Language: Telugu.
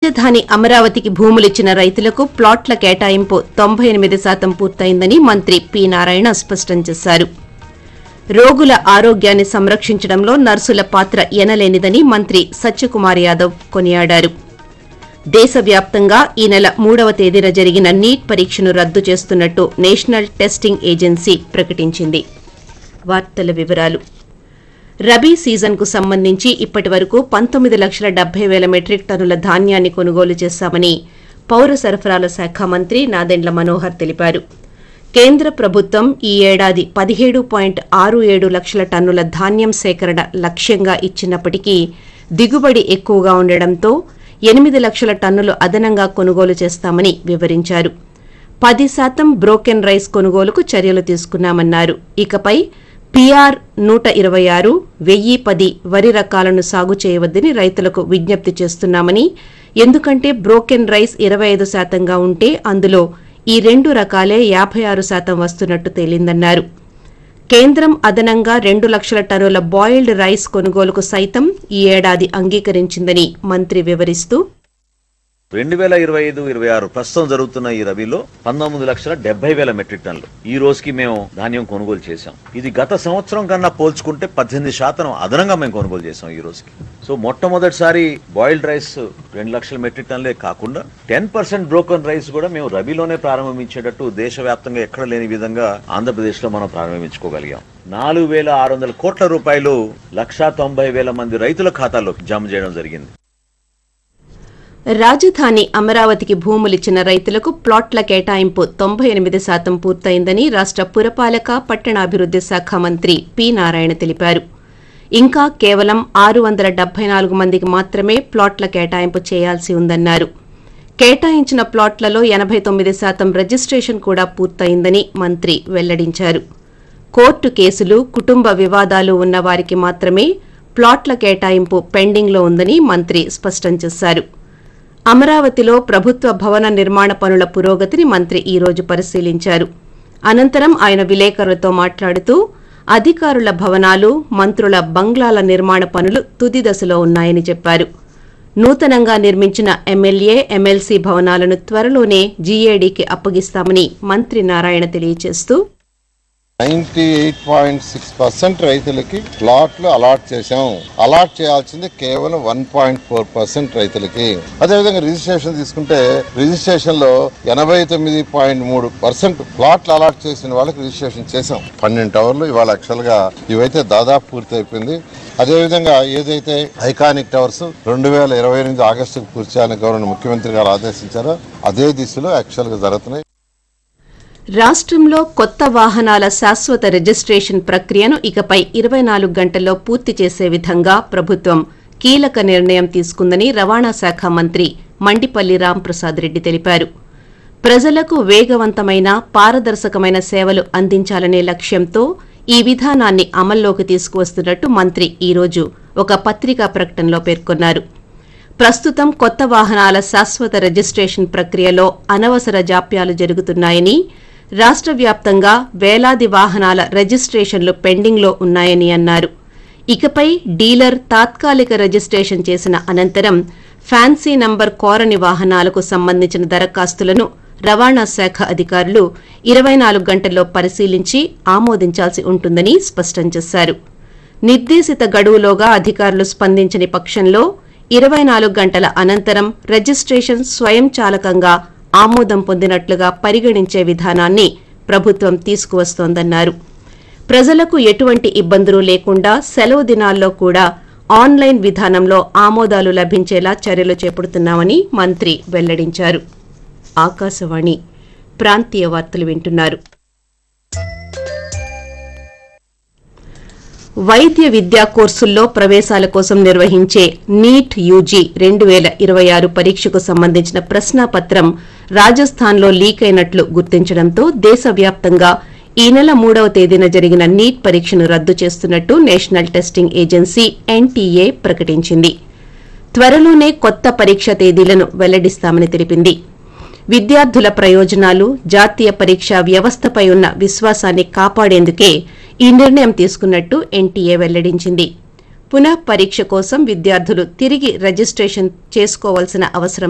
రాజధాని అమరావతికి భూములిచ్చిన రైతులకు ప్లాట్ల కేటాయింపు తొంభై ఎనిమిది శాతం పూర్తయిందని మంత్రి పి నారాయణ స్పష్టం చేశారు రోగుల ఆరోగ్యాన్ని సంరక్షించడంలో నర్సుల పాత్ర ఎనలేనిదని మంత్రి సత్యకుమార్ యాదవ్ కొనియాడారు దేశవ్యాప్తంగా ఈ నెల మూడవ తేదీన జరిగిన నీట్ పరీక్షను రద్దు చేస్తున్నట్టు నేషనల్ టెస్టింగ్ ఏజెన్సీ ప్రకటించింది వార్తల వివరాలు రబీ సీజన్కు సంబంధించి ఇప్పటి వరకు పంతొమ్మిది లక్షల డెబ్బై వేల మెట్రిక్ టన్నుల ధాన్యాన్ని కొనుగోలు చేశామని పౌర సరఫరాల శాఖ మంత్రి నాదెండ్ల మనోహర్ తెలిపారు కేంద్ర ప్రభుత్వం ఈ ఏడాది పదిహేడు పాయింట్ ఆరు ఏడు లక్షల టన్నుల ధాన్యం సేకరణ లక్ష్యంగా ఇచ్చినప్పటికీ దిగుబడి ఎక్కువగా ఉండడంతో ఎనిమిది లక్షల టన్నులు అదనంగా కొనుగోలు చేస్తామని వివరించారు పది శాతం బ్రోకెన్ రైస్ కొనుగోలుకు చర్యలు తీసుకున్నామన్నారు ఇకపై పిఆర్ నూట ఇరవై ఆరు వెయ్యి పది వరి రకాలను సాగు చేయవద్దని రైతులకు విజ్ఞప్తి చేస్తున్నామని ఎందుకంటే బ్రోకెన్ రైస్ ఇరవై ఐదు శాతంగా ఉంటే అందులో ఈ రెండు రకాలే యాభై ఆరు శాతం వస్తున్నట్టు తేలిందన్నారు కేంద్రం అదనంగా రెండు లక్షల టన్నుల బాయిల్డ్ రైస్ కొనుగోలుకు సైతం ఈ ఏడాది అంగీకరించిందని మంత్రి వివరిస్తూ రెండు వేల ఇరవై ఐదు ఇరవై ఆరు ప్రస్తుతం జరుగుతున్న ఈ రబీలో పంతొమ్మిది లక్షల డెబ్బై వేల మెట్రిక్ టన్నులు ఈ రోజుకి మేము ధాన్యం కొనుగోలు చేశాం ఇది గత సంవత్సరం కన్నా పోల్చుకుంటే పద్దెనిమిది శాతం అదనంగా మేము కొనుగోలు చేశాం ఈ రోజుకి సో మొట్టమొదటిసారి బాయిల్డ్ రైస్ రెండు లక్షల మెట్రిక్ టన్నులే కాకుండా టెన్ పర్సెంట్ బ్రోకన్ రైస్ కూడా మేము రబీలోనే ప్రారంభించేటట్టు దేశవ్యాప్తంగా ఎక్కడ లేని విధంగా ఆంధ్రప్రదేశ్ లో మనం ప్రారంభించుకోగలిగాం నాలుగు వేల ఆరు వందల కోట్ల రూపాయలు లక్షా తొంభై వేల మంది రైతుల ఖాతాల్లోకి జమ చేయడం జరిగింది రాజధాని అమరావతికి భూములిచ్చిన రైతులకు ప్లాట్ల కేటాయింపు తొంభై ఎనిమిది శాతం పూర్తయిందని రాష్ట పురపాలక పట్టణాభివృద్ది శాఖ మంత్రి పి నారాయణ తెలిపారు ఇంకా కేవలం ఆరు వందల డెబ్బై నాలుగు మందికి మాత్రమే ప్లాట్ల కేటాయింపు చేయాల్సి ఉందన్నారు కేటాయించిన ప్లాట్లలో ఎనభై తొమ్మిది శాతం రిజిస్ట్రేషన్ కూడా పూర్తయిందని మంత్రి వెల్లడించారు కోర్టు కేసులు కుటుంబ వివాదాలు ఉన్న వారికి మాత్రమే ప్లాట్ల కేటాయింపు పెండింగ్లో ఉందని మంత్రి స్పష్టం చేశారు అమరావతిలో ప్రభుత్వ భవన నిర్మాణ పనుల పురోగతిని మంత్రి ఈ రోజు పరిశీలించారు అనంతరం ఆయన విలేకరులతో మాట్లాడుతూ అధికారుల భవనాలు మంత్రుల బంగ్లాల నిర్మాణ పనులు తుది దశలో ఉన్నాయని చెప్పారు నూతనంగా నిర్మించిన ఎమ్మెల్యే ఎమ్మెల్సీ భవనాలను త్వరలోనే జీఏడీకి అప్పగిస్తామని మంత్రి నారాయణ తెలియజేస్తూ ninety eight point six percent రైతులకి ప్లాట్లు అలాట్ చేశాం అలాట్ చేయాల్సింది కేవలం వన్ పాయింట్ ఫోర్ పర్సెంట్ రైతులకి అదేవిధంగా రిజిస్ట్రేషన్ తీసుకుంటే రిజిస్ట్రేషన్ లో ఎనభై తొమ్మిది పాయింట్ మూడు పర్సెంట్ ప్లాట్లు అలాట్ చేసిన వాళ్ళకి రిజిస్ట్రేషన్ చేశాం పన్నెండు టవర్లు ఇవాళ యాక్చువల్ గా ఇవైతే దాదాపు పూర్తి అయిపోయింది అదేవిధంగా ఏదైతే ఐకానిక్ టవర్స్ రెండు వేల ఇరవై ఎనిమిది ఆగస్టుకు పూర్తి చేయాలని గవర్నర్ ముఖ్యమంత్రి గారు ఆదేశించారో అదే దిశలో యాక్చువల్ గా జరుగుతున్నాయి రాష్ట్రంలో కొత్త వాహనాల శాశ్వత రిజిస్ట్రేషన్ ప్రక్రియను ఇకపై ఇరవై నాలుగు గంటల్లో పూర్తి చేసే విధంగా ప్రభుత్వం కీలక నిర్ణయం తీసుకుందని రవాణా శాఖ మంత్రి మండిపల్లి రాంప్రసాద్ రెడ్డి తెలిపారు ప్రజలకు వేగవంతమైన పారదర్శకమైన సేవలు అందించాలనే లక్ష్యంతో ఈ విధానాన్ని అమల్లోకి తీసుకువస్తున్నట్టు మంత్రి ఈ రోజు ఒక పత్రికా ప్రకటనలో పేర్కొన్నారు ప్రస్తుతం కొత్త వాహనాల శాశ్వత రిజిస్ట్రేషన్ ప్రక్రియలో అనవసర జాప్యాలు జరుగుతున్నాయని రాష్ట్ర వ్యాప్తంగా వేలాది వాహనాల రిజిస్ట్రేషన్లు పెండింగ్లో ఉన్నాయని అన్నారు ఇకపై డీలర్ తాత్కాలిక రిజిస్ట్రేషన్ చేసిన అనంతరం ఫ్యాన్సీ నంబర్ కోరని వాహనాలకు సంబంధించిన దరఖాస్తులను రవాణా శాఖ అధికారులు ఇరవై నాలుగు గంటల్లో పరిశీలించి ఆమోదించాల్సి ఉంటుందని స్పష్టం చేశారు నిర్దేశిత గడువులోగా అధికారులు స్పందించని పక్షంలో ఇరవై నాలుగు గంటల అనంతరం రిజిస్ట్రేషన్ స్వయంచాలకంగా ఆమోదం పొందినట్లుగా పరిగణించే విధానాన్ని ప్రభుత్వం తీసుకువస్తోందన్నారు ప్రజలకు ఎటువంటి ఇబ్బందులు లేకుండా సెలవు దినాల్లో కూడా ఆన్లైన్ విధానంలో ఆమోదాలు లభించేలా చర్యలు చేపడుతున్నామని మంత్రి వెల్లడించారు ఆకాశవాణి ప్రాంతీయ వార్తలు వింటున్నారు వైద్య విద్యా కోర్సుల్లో ప్రవేశాల కోసం నిర్వహించే నీట్ యూజీ రెండు వేల ఇరవై ఆరు పరీక్షకు సంబంధించిన ప్రశ్నాపత్రం రాజస్థాన్లో లీక్ అయినట్లు గుర్తించడంతో దేశవ్యాప్తంగా ఈ నెల మూడవ తేదీన జరిగిన నీట్ పరీక్షను రద్దు చేస్తున్నట్టు నేషనల్ టెస్టింగ్ ఏజెన్సీ ఎన్టీఏ ప్రకటించింది త్వరలోనే కొత్త పరీక్ష తేదీలను వెల్లడిస్తామని తెలిపింది విద్యార్థుల ప్రయోజనాలు జాతీయ పరీక్షా వ్యవస్థపై ఉన్న విశ్వాసాన్ని కాపాడేందుకే ఈ నిర్ణయం తీసుకున్నట్టు ఎన్టీఏ వెల్లడించింది పునః పరీక్ష కోసం విద్యార్థులు తిరిగి రిజిస్ట్రేషన్ చేసుకోవాల్సిన అవసరం